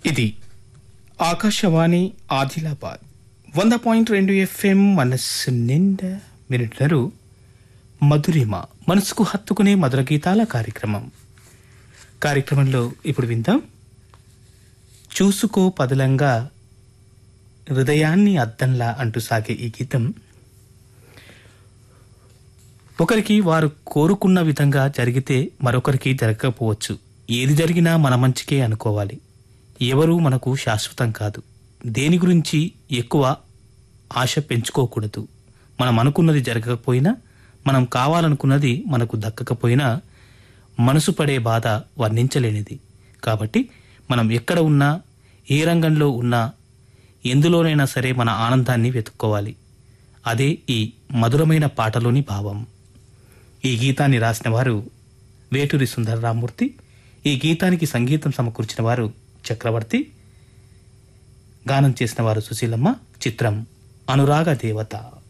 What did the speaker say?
ఇది ఆకాశవాణి ఆదిలాబాద్ వంద పాయింట్ రెండు ఎఫ్ఎం మనస్సు నిండా మినిట్లరు మధురిమ మనసుకు హత్తుకునే మధుర గీతాల కార్యక్రమం కార్యక్రమంలో ఇప్పుడు విందాం చూసుకో పదలంగా హృదయాన్ని అద్దంలా అంటూ సాగే ఈ గీతం ఒకరికి వారు కోరుకున్న విధంగా జరిగితే మరొకరికి జరగకపోవచ్చు ఏది జరిగినా మన మంచికే అనుకోవాలి ఎవరూ మనకు శాశ్వతం కాదు దేని గురించి ఎక్కువ ఆశ పెంచుకోకూడదు మనం అనుకున్నది జరగకపోయినా మనం కావాలనుకున్నది మనకు దక్కకపోయినా మనసు పడే బాధ వర్ణించలేనిది కాబట్టి మనం ఎక్కడ ఉన్నా ఏ రంగంలో ఉన్నా ఎందులోనైనా సరే మన ఆనందాన్ని వెతుక్కోవాలి అదే ఈ మధురమైన పాటలోని భావం ఈ గీతాన్ని రాసిన వారు వేటూరి సుందరరామూర్తి ఈ గీతానికి సంగీతం సమకూర్చిన వారు చక్రవర్తి గానం చేసిన వారు సుశీలమ్మ చిత్రం అనురాగ దేవత